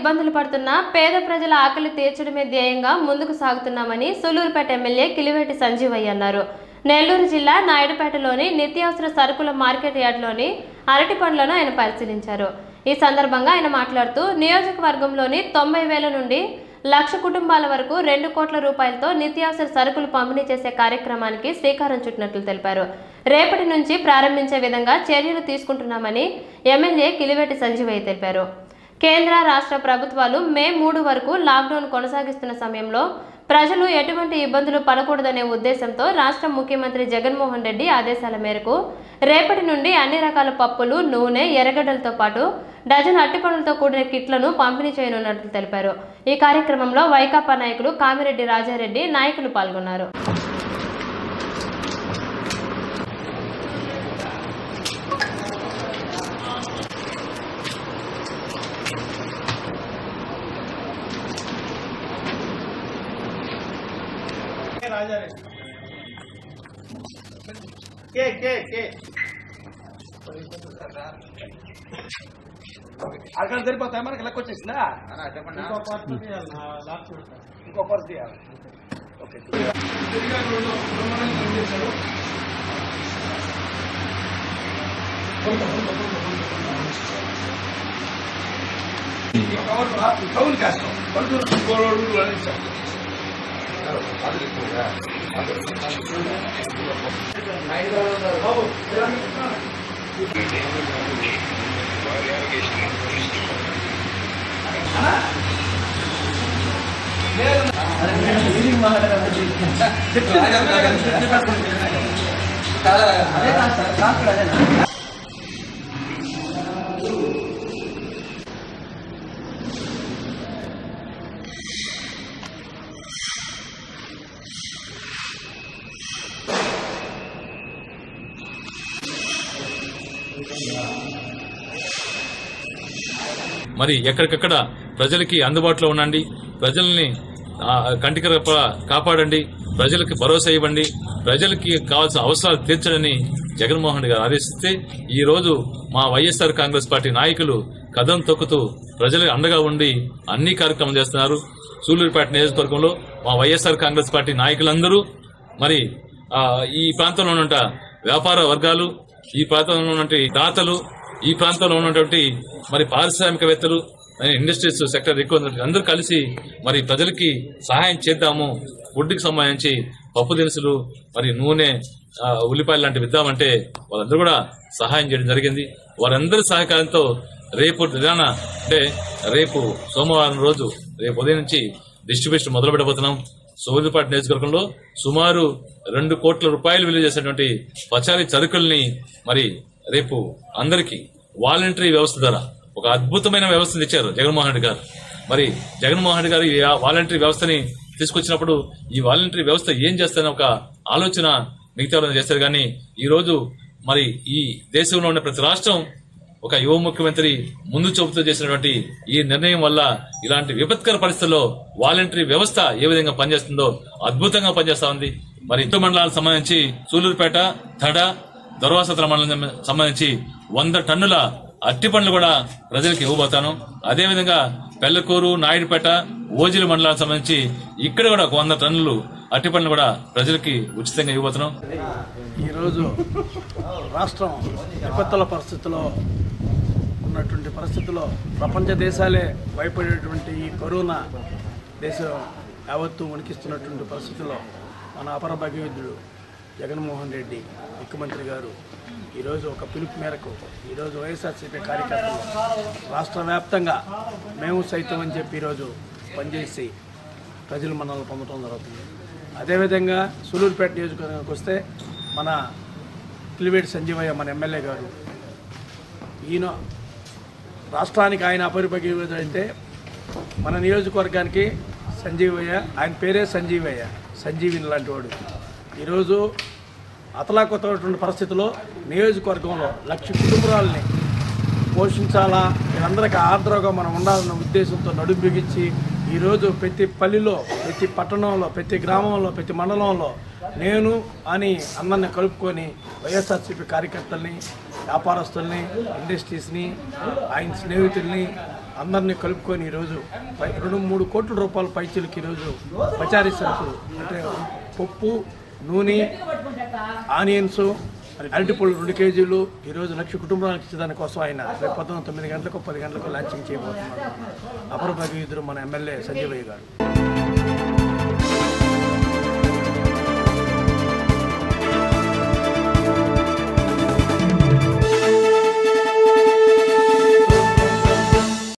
ఇబ్బందులు పడుతున్న పేద ప్రజల ఆకలి తీర్చడమే ధ్యేయంగా ముందుకు సాగుతున్నామని సూలూరుపేట ఎమ్మెల్యే కిలివేటి సంజీవయ్య అన్నారు నెల్లూరు జిల్లా నాయుడుపేటలోని నిత్యావసర సరుకుల మార్కెట్ యార్డ్లోని అరటి పండ్లను ఆయన పరిశీలించారు ఈ సందర్భంగా ఆయన మాట్లాడుతూ నియోజకవర్గంలోని తొంభై వేల నుండి లక్ష కుటుంబాల వరకు రెండు కోట్ల రూపాయలతో నిత్యావసర సరుకులు పంపిణీ చేసే కార్యక్రమానికి శ్రీకారం చుట్టినట్లు తెలిపారు రేపటి నుంచి ప్రారంభించే విధంగా చర్యలు తీసుకుంటున్నామని ఎమ్మెల్యే కిలివేటి సంజీవయ్య తెలిపారు కేంద్ర రాష్ట్ర ప్రభుత్వాలు మే మూడు వరకు లాక్డౌన్ కొనసాగిస్తున్న సమయంలో ప్రజలు ఎటువంటి ఇబ్బందులు పడకూడదనే ఉద్దేశంతో రాష్ట్ర ముఖ్యమంత్రి జగన్మోహన్ రెడ్డి ఆదేశాల మేరకు రేపటి నుండి అన్ని రకాల పప్పులు నూనె ఎర్రగడ్డలతో పాటు డజన్ అట్టిపనులతో కూడిన కిట్లను పంపిణీ చేయనున్నట్లు తెలిపారు ఈ కార్యక్రమంలో వైకాపా నాయకులు కామిరెడ్డి రాజారెడ్డి నాయకులు పాల్గొన్నారు రాజారెడ్డి కే కే కే అక్కడ సరిపోతాయి మనకి లెక్క వచ్చేసిందా ఇంకో పార్ట్ తీయాలి నా లాస్ట్ చూడతా. ఇంకో పర్స్ తీయాలి ఓకే కౌలు కాస్తాం పడుతున్న గోడలు అనేసాం మరి ఎక్కడికక్కడ ప్రజలకి అందుబాటులో ఉండండి ప్రజల్ని ఆ, కంటికి రెప్ప కాపాడండి ప్రజలకి భరోసా ఇవ్వండి ప్రజలకి కావాల్సిన అవసరాలు తీర్చడని జగన్మోహన్ రెడ్డి గారు ఆదేశిస్తే ఈ రోజు మా వైఎస్ఆర్ కాంగ్రెస్ పార్టీ నాయకులు కదం తొక్కుతూ ప్రజలకు అండగా ఉండి అన్ని కార్యక్రమాలు చేస్తున్నారు సూలూరుపేట నియోజకవర్గంలో మా వైఎస్ఆర్ కాంగ్రెస్ పార్టీ నాయకులందరూ మరి ఆ, ఈ ప్రాంతంలో ఉన్న వ్యాపార వర్గాలు ఈ ప్రాంతంలో ఉన్నటువంటి దాతలు ఈ ప్రాంతంలో ఉన్నటువంటి మరి పారిశ్రామికవేత్తలు మరి ఇండస్ట్రీస్ సెక్టర్ ఎక్కువ ఉంది. అందరూ కలిసి మరి ప్రజలకి సహాయం చేద్దాము ఫుడ్కి సంబంధించి పప్పు దినుసులు మరి నూనె ఆ, ఉల్లిపాయలు లాంటివి ఇద్దామంటే వాళ్ళందరూ కూడా సహాయం చేయడం జరిగింది వారందరి సహకారంతో రేపు విధాన అంటే రేపు సోమవారం రోజు రేపు ఉదయం నుంచి డిస్ట్రిబ్యూషన్ మొదలు పెట్టబోతున్నాం సోదిపాటి నియోజకవర్గంలో సుమారు రెండు కోట్ల రూపాయలు విలువ చేసినటువంటి పచారీ సరుకుల్ని మరి రేపు అందరికీ వాలంటరీ వ్యవస్థ ద్వారా ఒక అద్భుతమైన వ్యవస్థను ఇచ్చారు జగన్మోహన్ రెడ్డి గారు మరి జగన్మోహన్ రెడ్డి గారు ఈ వాలంటరీ వ్యవస్థని తీసుకొచ్చినప్పుడు ఈ వాలంటరీ వ్యవస్థ ఏం చేస్తారని ఒక ఆలోచన మిగతా వాళ్ళని చేస్తారు కానీ ఈ రోజు మరి ఈ దేశంలో ఉన్న ప్రతి రాష్ట్రం ఒక యువ ముఖ్యమంత్రి ముందు చూపుతూ చేసినటువంటి ఈ నిర్ణయం వల్ల ఇలాంటి విపత్కర పరిస్థితుల్లో వాలంటరీ వ్యవస్థ ఏ విధంగా పనిచేస్తుందో అద్భుతంగా పనిచేస్తా ఉంది మరి ఇటు మండలాలకు సంబంధించి సూలూరుపేట తడ దొరవాసత్ర మండలం సంబంధించి వంద టన్నుల అట్టి పండ్లు కూడా ప్రజలకు ఇవ్వబోతాను అదేవిధంగా పెళ్లకూరు నాయుడుపేట ఓజిలి మండలానికి సంబంధించి ఇక్కడ కూడా ఒక వంద టన్నులు అట్టి పండ్లు కూడా ప్రజలకి ఉచితంగా ఇవ్వబోతున్నాం ఈరోజు రాష్ట్రం విపత్తుల పరిస్థితిలో ఉన్నటువంటి పరిస్థితుల్లో ప్రపంచ దేశాలే భయపడేటువంటి ఈ కరోనా దేశం యావత్తు వణికిస్తున్నటువంటి పరిస్థితుల్లో మన అపర భగవద్యుడు జగన్మోహన్ రెడ్డి ముఖ్యమంత్రి గారు ఈరోజు ఒక పిలుపు మేరకు ఈరోజు వైఎస్ఆర్సీపీ కార్యకర్తలు రాష్ట్ర వ్యాప్తంగా మేము సైతం అని చెప్పి ఈరోజు పనిచేసి ప్రజలు మనల్ని పొందడం జరుగుతుంది అదేవిధంగా సూలూరుపేట నియోజకవర్గానికి వస్తే మన పిలివేటి సంజీవయ్య మన ఎమ్మెల్యే గారు ఈయన రాష్ట్రానికి ఆయన అపరిపగిత అయితే మన నియోజకవర్గానికి సంజీవయ్య ఆయన పేరే సంజీవయ్య సంజీవిని లాంటి వాడు ఈరోజు అతలాకుతమైనటువంటి పరిస్థితిలో నియోజకవర్గంలో లక్ష కుటుంబాలని పోషించాలా వీరందరికీ ఆర్ద్రగా మనం ఉండాలన్న ఉద్దేశంతో నడుం బిగించి ఈరోజు ప్రతి పల్లిలో ప్రతి పట్టణంలో ప్రతి గ్రామంలో ప్రతి మండలంలో నేను అని అన్నని కలుపుకొని వైఎస్ఆర్సీపీ కార్యకర్తల్ని వ్యాపారస్తుల్ని ఇండస్ట్రీస్ని ఆయన స్నేహితుల్ని అందరినీ కలుపుకొని ఈరోజు పై రెండు మూడు కోట్ల రూపాయల పైచీలకి ఈరోజు పచారీ సరుకులు అంటే పప్పు నూనె ఆనియన్స్ అరటిపళ్ళు రెండు కేజీలు ఈరోజు లక్ష కుటుంబాలకు ఇచ్చేదాని కోసం ఆయన రేపు పొద్దున్న తొమ్మిది గంటలకు పది గంటలకు లాంచింగ్ చేయబోతున్నారు అపర భగీయుధుడు మన ఎమ్మెల్యే సంజయ్ గారు